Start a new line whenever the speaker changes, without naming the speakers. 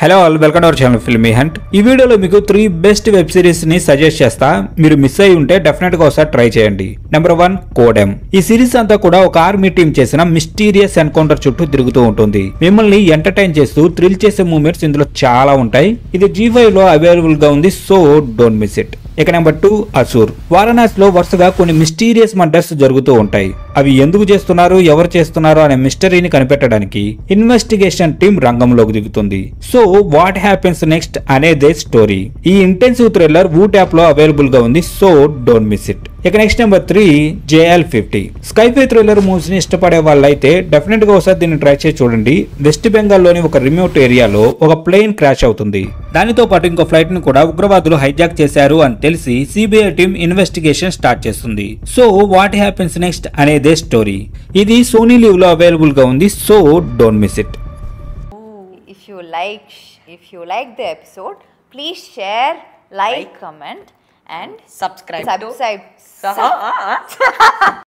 Hello all welcome our channel Filmy Hunt ఈ వీడియోలో మీకు త్రీ బెస్ట్ వెబ్ సిరీస్ ని సజెస్ట్ చేస్తా మీరు మిస్ అయి ఉంటే డెఫినెట్ గా ఒకసారి ట్రై చేయండి నెంబర్ వన్ కోడెం ఈ సిరీస్ అంతా కూడా ఒక ఆర్మీ టీం చేసిన మిస్టీరియస్ ఎన్కౌంటర్ చుట్టూ తిరుగుతూ ఉంటుంది మిమ్మల్ని ఎంటర్టైన్ చేస్తూ థ్రిల్ చేసే మూమెంట్స్ ఇందులో చాలా ఉంటాయి ఇది జీ ఫైవ్ లో అవైలబుల్ గా ఉంది సో డోంట్ మిస్ ఇట్ ఇక నెంబర్ టూ అసూర్ వారణాసిలో వరుసగా కొన్ని మిస్టీరియస్ మర్డర్స్ జరుగుతూ ఉంటాయి అవి ఎందుకు చేస్తున్నారు ఎవరు చేస్తున్నారు అనే మిస్టరీని కనిపెట్టడానికి ఇన్వెస్టిగేషన్ టీం రంగంలోకి దిగుతుంది సో వాట్ హ్యాపెన్స్ నెక్స్ట్ అనేదే స్టోరీ ఈ ఇంటెన్సివ్ థ్రిల్లర్ వూట్ యాప్ లో అవైలబుల్ గా ఉంది సో డోంట్ మిస్ ఇట్ ఇక next number three J L fifty sci-fi thriller movies ని ఇష్టపడే వాళ్ళైతే డెఫినెట్ గా ఒకసారి దీన్ని ట్రై చేసి చూడండి వెస్ట్ బెంగాల్ లోని ఒక రిమోట్ ఏరియాలో ఒక ప్లేన్ క్రాష్ అవుతుంది దానితో పాటు ఇంకో ఫ్లైట్ ని కూడా ఉగ్రవాదులు హైజాక్ చేశారు అని తెలిసి సిబిఐ టీం ఇన్వెస్టిగేషన్ స్టార్ట్ చేస్తుంది సో వాట్ హ్యాపెన్స్ నెక్స్ట్ అనేదే స్టోరీ ఇది సోనీ లీవ్ లో అవైలబుల్ గా ఉంది so don't miss it
if you like if you like the episode please share like,
Like.
comment and
subscribe to
subscribe
Saha.